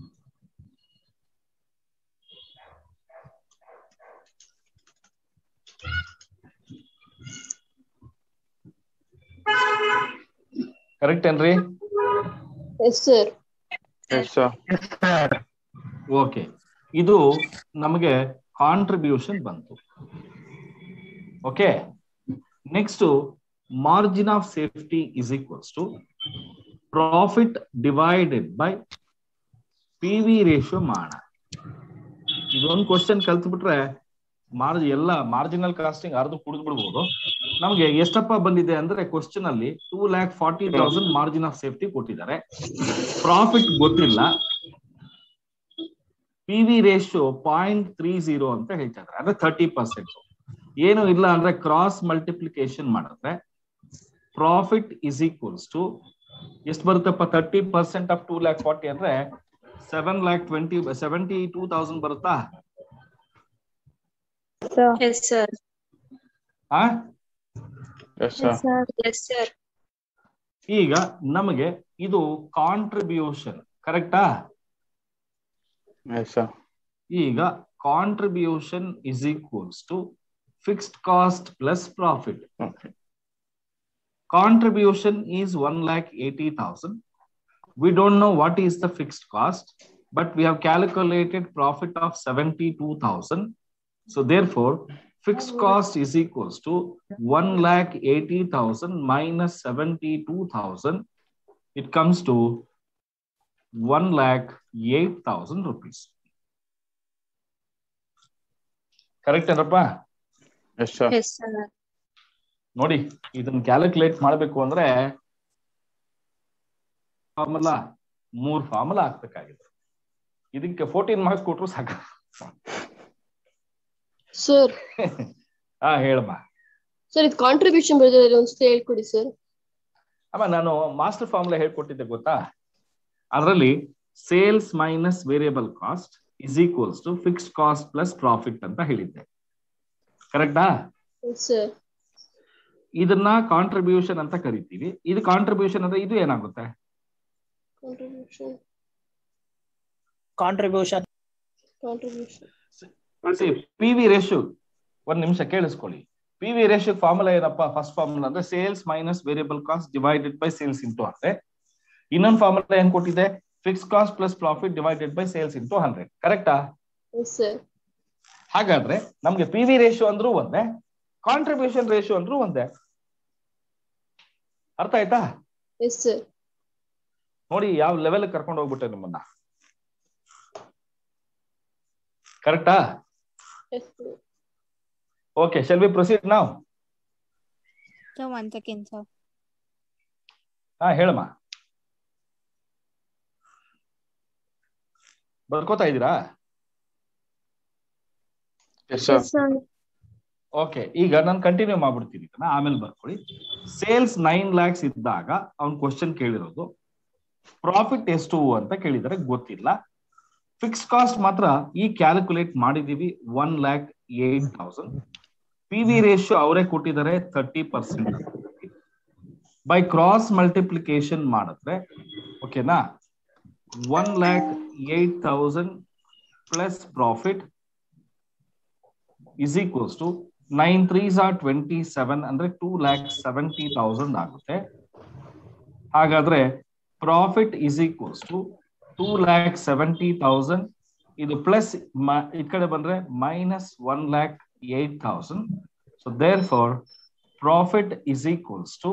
ಕರೆಕ್ಟ್ ಏನ್ರಿ yes sir yes sir yes sir okay ಇದು ನಮಗೆ ಕಾಂಟ್ರಿಬ್ಯೂಷನ್ ಬಂತು okay next margin of safety is equals to profit divided by P V ratio ಮಾಡ ಇದೊಂದು ಕ್ವಶನ್ ಕಲ್ತು ಬಿಟ್ರೆ ಮಾರ್ಜ್ ಎಲ್ಲ ಮಾರ್ಜಿನಲ್ ಕಾಸ್ಟಿಂಗ್ ಅರ್ಧ ಕುಡಿದು ಬಿಡ್ಬೋದು ನಮ್ಗೆ ಎಷ್ಟಪ್ಪ ಬಂದಿದೆ ಅಂದ್ರೆ ಕ್ವಶನ್ ಅಲ್ಲಿ two lakh forty thousand margin of safety ಕೊಟ್ಟಿದ್ದಾರೆ ಪ್ರಾಫಿಟ್ ಗೊತ್ತಿಲ್ಲ P V ratio point three zero ಅಂತ ಹೇಳ್ತಾ ಇದ್ದಾರೆ ಅಂದ್ರೆ ತರ್ಟಿ ಪರ್ಸೆಂಟ್ ಏನು ಇಲ್ಲ ಅಂದ್ರೆ ಕ್ರಾಸ್ ಮಲ್ಟಿಪ್ಲಿಕೇಶನ್ ಮಾಡಿದ್ರೆ ಪ್ರಾಫಿಟ್ ಇಸ್ ಈಕ್ವಲ್ಸ್ ಟು ಎಷ್ಟು ಬರುತ್ತಪ್ಪ thirty percent of two lakh forty ಅಂದ್ರೆ seven lakh twenty seventy two thousand ಬರುತ್ತಾ Sir. ಎಸ್ ಸರ್ ಆ yes sir sir yes sir ಈಗ ನಮಗೆ ಇದು ಕಾಂಟ್ರಿಬ್ಯೂಷನ್ ಕರೆಕ್ಟಾ Yes, sir. ಈಗ contribution is equals to fixed cost plus profit Okay. contribution is 1 lakh 80,000. We don't know what is the fixed cost, but we have calculated profit of 72,000. So therefore, fixed cost is equals to 1 lakh 80,000 minus 72,000. It comes to 1 lakh 8,000 rupees. Correct, Anappa? Yes, sir. Yes, sir. ನೋಡಿ ಇದನ್ನ ಕ್ಯಾಲ್ಕುಲೇಟ್ ಮಾಡಬೇಕು ಅಂದ್ರೆ ಫಾರ್ಮುಲಾ ಮೂರ್ ಫಾರ್ಮುಲಾ ಹಾಕ್ಬೇಕಾಗಿದೆ ಇದಕ್ಕೆ ಫೋರ್ಟೀನ್ ಮಾರ್ಕ್ಸ್ ಕೊಟ್ರು ಸಾಕು ಸರ್ ಹಾ ಹೇಳಮ್ಮ ಸರ್ ಇದು ಕಾಂಟ್ರಿಬ್ಯೂಷನ್ ಬರೋದ್ರೆ ಒಂದ್ಸತಿ ಹೇಳ್ಕೊಡಿ ಸರ್ ಅಮ್ಮ ನಾನು ಮಾಸ್ಟರ್ ಫಾರ್ಮುಲಾ ಹೇಳ್ಕೊಟ್ಟಿದ್ದೆ ಗೊತ್ತಾ ಅದರಲ್ಲಿ sales minus variable cost is equals to fixed cost plus profit ಅಂತ ಹೇಳಿದ್ದೆ ಕರೆಕ್ಟಾ ಸರ್ ಇದನ್ನ ಕಾಂಟ್ರಿಬ್ಯೂಷನ್ ಅಂತ ಕರಿತೀವಿ ಇದು ಕಾಂಟ್ರಿಬ್ಯೂಷನ್ ಅಂದ್ರೆ ಇದು ಏನಾಗುತ್ತೆ contribution Contribution. Contribution P V ratio ಒಂದ್ ನಿಮಿಷ ಕೇಳಿಸ್ಕೊಳ್ಳಿ ಪಿ ವಿ ರೇಷು ಫಾರ್ಮುಲಾ ಏನಪ್ಪ ಫಸ್ಟ್ ಫಾರ್ಮುಲಾ ಅಂದ್ರೆ sales minus variable cost divided by sales into ಅಂದ್ರೆ ಇನ್ನೊಂದು ಫಾರ್ಮುಲಾ ಏನ್ ಕೊಟ್ಟಿದೆ fix cost plus profit divided by sales into hundred ಕರೆಕ್ಟಾ ಎಸ್ ಸರ್ ಹಾಗಾದ್ರೆ ನಮ್ಗೆ ಪಿ ವಿ ರೇಷಿಯೋ ಅಂದ್ರೂ ಒಂದೇ ಕಾಂಟ್ರಿಬ್ಯೂಷನ್ ರೇಷಿಯೋ ಅಂದ್ರೂ ಒಂದೇ ಅರ್ಥ ಆಯ್ತಾ ಎಸ್ ಸರ್ ನೋಡಿ ಯಾವ ಲೆವೆಲ್ ಕರ್ಕೊಂಡು ಹೋಗ್ಬಿಟ್ಟೆ ನಿಮ್ಮನ್ನ ಕರೆಕ್ಟಾ yes okay shall we proceed ನಾವು Sir, one second, sir. ಹಾ ಹೇಳಮ್ಮ ಬರ್ಕೋತಾ ಇದ್ದೀರಾ Yes, sir. ಸರ್ ಓಕೆ ಈಗ ನಾನು ಕಂಟಿನ್ಯೂ ಮಾಡ್ಬಿಡ್ತೀನಿ ಇದನ್ನ ಆಮೇಲೆ ಬರ್ಕೊಳ್ಳಿ ಸೇಲ್ಸ್ ನೈನ್ ಲ್ಯಾಕ್ಸ್ ಇದ್ದಾಗ ಅವ್ನ್ ಕ್ವಶನ್ ಕೇಳಿರೋದು ಪ್ರಾಫಿಟ್ ಎಷ್ಟು ಅಂತ ಕೇಳಿದರೆ ಗೊತ್ತಿಲ್ಲ ಫಿಕ್ಸ್ ಕಾಸ್ಟ್ ಮಾತ್ರ ಈ ಕ್ಯಾಲ್ಕುಲೇಟ್ ಮಾಡಿದೀವಿ one lakh eight thousand P V ratio ಅವರೇ ಕೊಟ್ಟಿದ್ದಾರೆ thirty percent by cross multiplication ಮಾಡಿದ್ರೆ ಓಕೆನಾ one lakh eight thousand plus profit is equals to nine threes are twenty seven ಅಂದ್ರೆ ಟೂ ಲ್ಯಾಕ್ ಸೆವೆಂಟಿ ತೌಸಂಡ್ ಆಗುತ್ತೆ ಹಾಗಾದ್ರೆ profit is equals to two lakh seventy thousand ಇದು ಪ್ಲಸ್ ಈ ಕಡೆ ಬಂದ್ರೆ minus one lakh eight thousand so therefore profit is equals to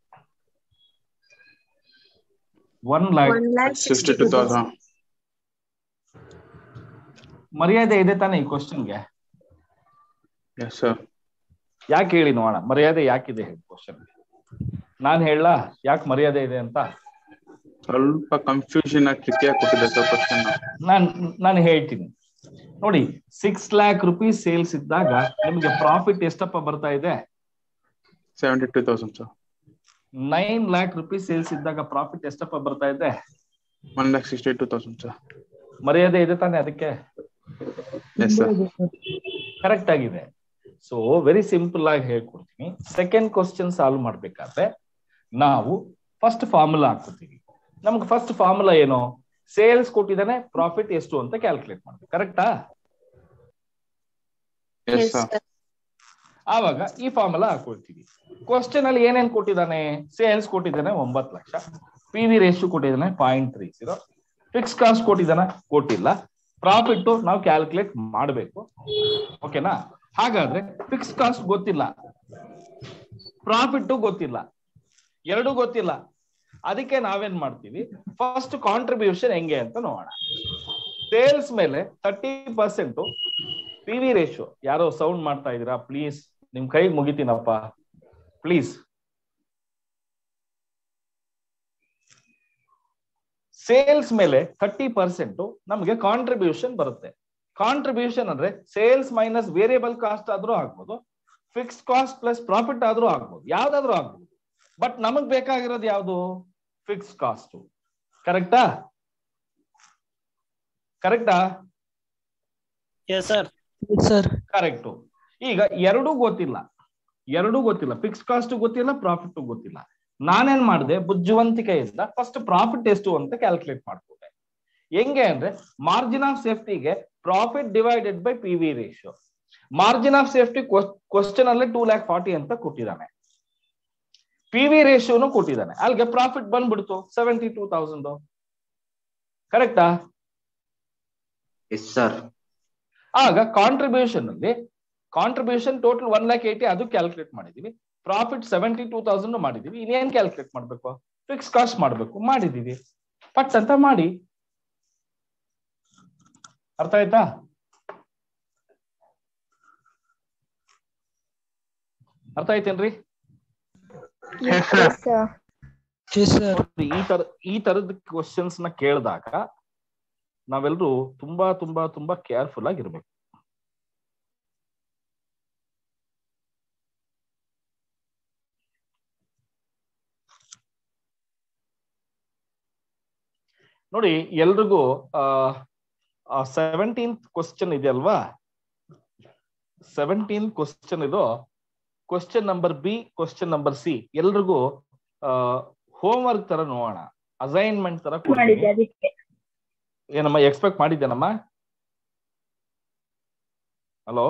one lakh one lac Sixty-two thousand. ಮರ್ಯಾದೆ ಇದೆ ತಾನೇ ಈ ಕ್ವಶನ್ಗೆ Yes, sir. ಯಾಕೆ ಹೇಳಿ ನೋಡೋಣ ಮರ್ಯಾದೆ ಯಾಕಿದೆ ಹೇಳಿ ಕ್ವಶನ್ ನಾನ್ ಹೇಳ ಯಾಕೆ ಮರ್ಯಾದೆ ಇದೆ ಅಂತ ಸ್ವಲ್ಪ ಕನ್ಫ್ಯೂಷನ್ ಆಗಿ ಟ್ರಿಕಿಯಾಗಿ ಕೊಟ್ಟಿದ್ದೆ ಸರ್ ಕ್ವಶನ್ ನಾನ್ ನಾನು ಹೇಳ್ತೀನಿ ನೋಡಿ ಸಿಕ್ಸ್ ಲ್ಯಾಕ್ ರುಪೀಸ್ ಸೇಲ್ಸ್ ಇದ್ದಾಗ ನಿಮ್ಗೆ ಪ್ರಾಫಿಟ್ ಎಷ್ಟಪ್ಪ ಬರ್ತಾ ಇದೆ seventy two thousand sir nine lakh rupees sales ಇದ್ದಾಗ ಪ್ರಾಫಿಟ್ ಎಷ್ಟಪ್ಪ ಬರ್ತಾ ಇದೆ one lakh sixty two thousand sir ಮರ್ಯಾದೆ ಇದೆ ತಾನೆ ಅದಕ್ಕೆ ಎಸ್ ಸರ್ ಕರೆಕ್ಟ್ ಆಗಿದೆ ಸೊ ವೆರಿ ಸಿಂಪಲ್ ಆಗಿ ಹೇಳ್ಕೊಡ್ತೀನಿ ಸೆಕೆಂಡ್ ಕ್ವಶನ್ ಸಾಲ್ವ್ ಮಾಡ್ಬೇಕಾದ್ರೆ ನಾವು ಫಸ್ಟ್ ಫಾರ್ಮುಲಾ ಹಾಕೋತೀವಿ ನಮ್ಗೆ ಫಸ್ಟ್ ಫಾರ್ಮುಲಾ ಏನು ಸೇಲ್ಸ್ ಕೊಟ್ಟಿದ್ದಾನೆ ಪ್ರಾಫಿಟ್ ಎಷ್ಟು ಅಂತ ಕ್ಯಾಲ್ಕುಲೇಟ್ ಮಾಡ್ಬೇಕು ಕರೆಕ್ಟಾ ಎಸ್ ಸರ್ ಆವಾಗ ಈ ಫಾರ್ಮುಲಾ ಹಾಕೊಳ್ತೀವಿ ಕ್ವಶನ್ ಅಲ್ಲಿ ಏನೇನ್ ಕೊಟ್ಟಿದ್ದಾನೆ ಸೇಲ್ಸ್ ಕೊಟ್ಟಿದ್ದಾನೆ ಒಂಬತ್ತು ಲಕ್ಷ ಪಿ ವಿ ರೇಷು ಕೊಟ್ಟಿದ್ದಾನೆ point three zero fix cost ಕೊಟ್ಟಿದ್ದಾನೆ ಕೊಟ್ಟಿಲ್ಲ ಪ್ರಾಫಿಟ್ ನಾವು ಕ್ಯಾಲ್ಕುಲೇಟ್ ಮಾಡಬೇಕು ಓಕೆನಾ ಹಾಗಾದ್ರೆ ಫಿಕ್ಸ್ ಕಾಸ್ಟ್ ಗೊತ್ತಿಲ್ಲ ಪ್ರಾಫಿಟ್ ಗೊತ್ತಿಲ್ಲ ಎರಡೂ ಗೊತ್ತಿಲ್ಲ ಅದಕ್ಕೆ ನಾವೇನ್ ಮಾಡ್ತೀವಿ ಫಸ್ಟ್ ಕಾಂಟ್ರಿಬ್ಯೂಷನ್ ಹೆಂಗೆ ಅಂತ ನೋಡೋಣ ಸೇಲ್ಸ್ ಮೇಲೆ thirty percent P V ratio ಯಾರೋ ಸೌಂಡ್ ಮಾಡ್ತಾ ಇದೀರಾ ಪ್ಲೀಸ್ ನಿಮ್ ಕೈ ಮುಗಿತೀನಪ್ಪ ಪ್ಲೀಸ್ ಸೇಲ್ಸ್ ಮೇಲೆ ಥರ್ಟಿ ಪರ್ಸೆಂಟ್ ನಮಗೆ ಕಾಂಟ್ರಿಬ್ಯೂಷನ್ ಬರುತ್ತೆ ಕಾಂಟ್ರಿಬ್ಯೂಷನ್ ಅಂದ್ರೆ ಸೇಲ್ಸ್ ಮೈನಸ್ ವೇರಿಯಬಲ್ ಕಾಸ್ಟ್ ಆದ್ರೂ ಆಗ್ಬೋದು ಫಿಕ್ಸ್ ಕಾಸ್ಟ್ ಪ್ಲಸ್ ಪ್ರಾಫಿಟ್ ಆದ್ರೂ ಆಗ್ಬೋದು ಯಾವ್ದಾದ್ರೂ ಆಗ್ಬೋದು ಬಟ್ ನಮಗ್ ಬೇಕಾಗಿರೋದು ಯಾವುದು ಫಿಕ್ಸ್ ಕಾಸ್ಟ್ ಕರೆಕ್ಟಾ ಕರೆಕ್ಟಾ Yes, sir. Yes, sir. Correct ಈಗ ಎರಡೂ ಗೊತ್ತಿಲ್ಲ ಎರಡೂ ಗೊತ್ತಿಲ್ಲ ಫಿಕ್ಸ್ ಕಾಸ್ಟ್ ಗೊತ್ತಿಲ್ಲ ಪ್ರಾಫಿಟ್ ಗೊತ್ತಿಲ್ಲ ನಾನೇನ್ ಮಾಡಿದೆ ಬುದ್ಧಿವಂತಿಕೆಯಿಂದ ಫಸ್ಟ್ ಪ್ರಾಫಿಟ್ ಎಷ್ಟು ಅಂತ ಕ್ಯಾಲ್ಕುಲೇಟ್ ಮಾಡ್ಕೊಂಡೆ ಹೆಂಗೆ ಅಂದ್ರೆ ಮಾರ್ಜಿನ್ ಆಫ್ ಸೇಫ್ಟಿಗೆ profit divided by P V ratio margin of safety question ಅಲ್ಲೇ ಟೂ ಲ್ಯಾಕ್ ಫಾರ್ಟಿ ಅಂತ ಕೊಟ್ಟಿದ್ದಾನೆ ಪಿ ವಿ ರೇಷಿಯೋನು ಕೊಟ್ಟಿದ್ದಾನೆ ಅಲ್ಲಿಗೆ ಪ್ರಾಫಿಟ್ ಬಂದ್ಬಿಡ್ತು ಸೆವೆಂಟಿ ಟೂ ತೌಸಂಡ್ ಕರೆಕ್ಟಾ ಎಸ್ ಸರ್ ಆಗ ಕಾಂಟ್ರಿಬ್ಯೂಷನ್ ಅಲ್ಲಿ contribution total one lakh eighty ಅದು ಕ್ಯಾಲ್ಕುಲೇಟ್ ಮಾಡಿದೀವಿ ಪ್ರಾಫಿಟ್ ಸೆವೆಂಟಿ ಟೂ ತೌಸಂಡ್ ಮಾಡಿದೀವಿ ಇನ್ನೇನ್ ಕ್ಯಾಲ್ಕುಲೇಟ್ ಮಾಡ್ಬೇಕು ಫಿಕ್ಸ್ ಕಾಸ್ಟ್ ಮಾಡ್ಬೇಕು ಮಾಡಿದೀವಿ ಪಟ್ ಅಂತ ಮಾಡಿ ಅರ್ಥ ಆಯ್ತಾ ಅರ್ಥ ಆಯ್ತೇನ್ರಿ Yes, sir. ನೋಡ್ರಿ, ಈ ತರ ಈ ತರದ ಕ್ವಶನ್ಸ್ ನ ಕೇಳಿದಾಗ ನಾವೆಲ್ಲರೂ ತುಂಬಾ ತುಂಬಾ ತುಂಬಾ ಕೇರ್ಫುಲ್ ಆಗಿರ್ಬೇಕು ನೋಡಿ ಎಲ್ರಿಗೂ ಆ ಸೆವೆಂಟೀನ್ತ್ ಕ್ವಶನ್ ಇದೆಯಲ್ವಾ ಸೆವೆಂಟೀನ್ ಕ್ವಶನ್ ಇದು question number B question number C ಎಲ್ರಿಗೂ ಹೋಮ್ ವರ್ಕ್ ತರ ನೋಡೋಣ ಅಸೈನ್ಮೆಂಟ್ ತರ ಕೊಡ್ತೀನಿ. ಏನಮ್ಮ ಎಕ್ಸ್ಪೆಕ್ಟ್ ಮಾಡಿದ್ದೇನಮ್ಮ ಹಲೋ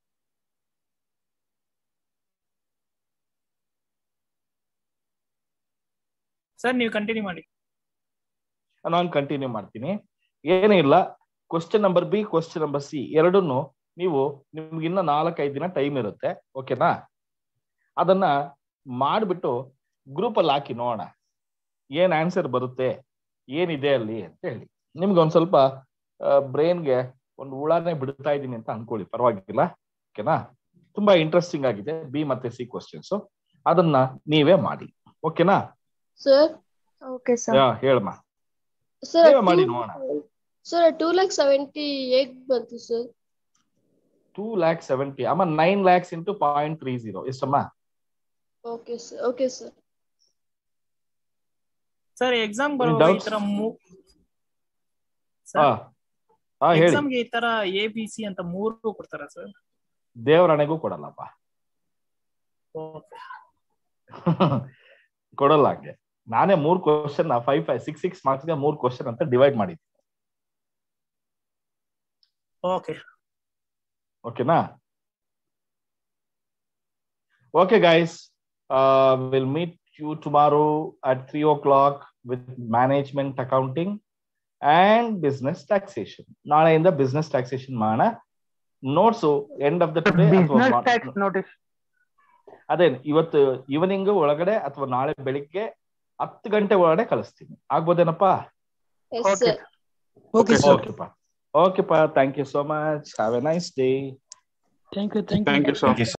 ಸರ್ ನೀವು ಕಂಟಿನ್ಯೂ ಮಾಡಿ ನಾನು ಕಂಟಿನ್ಯೂ ಮಾಡ್ತೀನಿ ಏನೇ ಇಲ್ಲ question number B question number C ಎರಡನ್ನು ನೀವು ನಿಮ್ಗೆ ಇನ್ನ ನಾಲ್ಕೈದು ದಿನ ಟೈಮ್ ಇರುತ್ತೆ ಓಕೆನಾ ಅದನ್ನ ಮಾಡ್ಬಿಟ್ಟು ಗ್ರೂಪ್ ಅಲ್ಲಿ ಹಾಕಿ ನೋಡೋಣ ಏನ್ ಆನ್ಸರ್ ಬರುತ್ತೆ ಏನಿದೆ ಅಲ್ಲಿ ಅಂತ ಹೇಳಿ ನಿಮ್ಗೆ ಒಂದ್ ಸ್ವಲ್ಪ ಬ್ರೈನ್ಗೆ ಒಂದು ಹುಳಾನೇ ಬಿಡ್ತಾ ಇದ್ದೀನಿ ಅಂತ ಅನ್ಕೊಳ್ಳಿ ಪರವಾಗಿಲ್ಲ ಓಕೆನಾ ತುಂಬಾ ಇಂಟ್ರೆಸ್ಟಿಂಗ್ ಆಗಿದೆ ಬಿ ಮತ್ತೆ ಸಿ ಕ್ವಶನ್ಸ್ ಅದನ್ನ ನೀವೇ ಮಾಡಿ ಓಕೆನಾ ಸರ್ Okay, sir. ಯಾ, ಹೇಳಮ್ಮ ಸರ್ ನೀವೇ ಮಾಡಿ ನೋಡೋಣ ಸರ್ ಟೂ ಲ್ಯಾಕ್ ಸೆವೆಂಟಿ ಹೇಗ್ ಬಂತು ಸರ್ ಟೂ ಲ್ಯಾಕ್ ಸೆವೆಂಟಿ ಅಮ್ಮ nine lakhs into point three zero ಎಷ್ಟಮ್ಮ okay sir okay sir sir exam Any ಬರುವಾಗ ಈ doubts? ತರ ಮೂ ಹಾ ಹಾ ಹೇಳಿ ಎಕ್ಸಾಮ್ಗೆ ಈ ತರ ಎ ಬಿ ಸಿ ಅಂತ ಮೂರು ಕೊಡ್ತಾರ ಸರ್ ದೇವರಣೆಗೂ ಕೊಡಲ್ಲಪ್ಪ ಕೊಡಲ್ಲ ಹಂಗೆ ನಾನೇ ಮೂರ್ question five five six six ಮಾರ್ಕ್ಸ್ಗೆ ಮೂರ್ ಕ್ವಶನ್ ಅಂತ ಡಿವೈಡ್ ಮಾಡಿದ್ದೆ ಓಕೆ ಓಕೆನಾ okay guys will meet you tomorrow at three o'clock with management accounting and business taxation ನಾಳೆಯಿಂದ ಬಿಸ್ನೆಸ್ ಟ್ಯಾಕ್ಸೇಷನ್ ಮಾಡೋಣ notes end of the business tax notice ಅದೇ ಇವತ್ತು ಈವ್ನಿಂಗ್ ಒಳಗಡೆ ಅಥವಾ ನಾಳೆ ಬೆಳಿಗ್ಗೆ ಹತ್ತು ಗಂಟೆ ಒಳಗಡೆ ಕಳಿಸ್ತೀನಿ ಆಗ್ಬೋದೇನಪ್ಪ ಎಸ್ ಸರ್ ಓಕೆಪ್ಪ ಓಕೆಪ್ಪ thank you so much have a nice day thank you thank thank you sir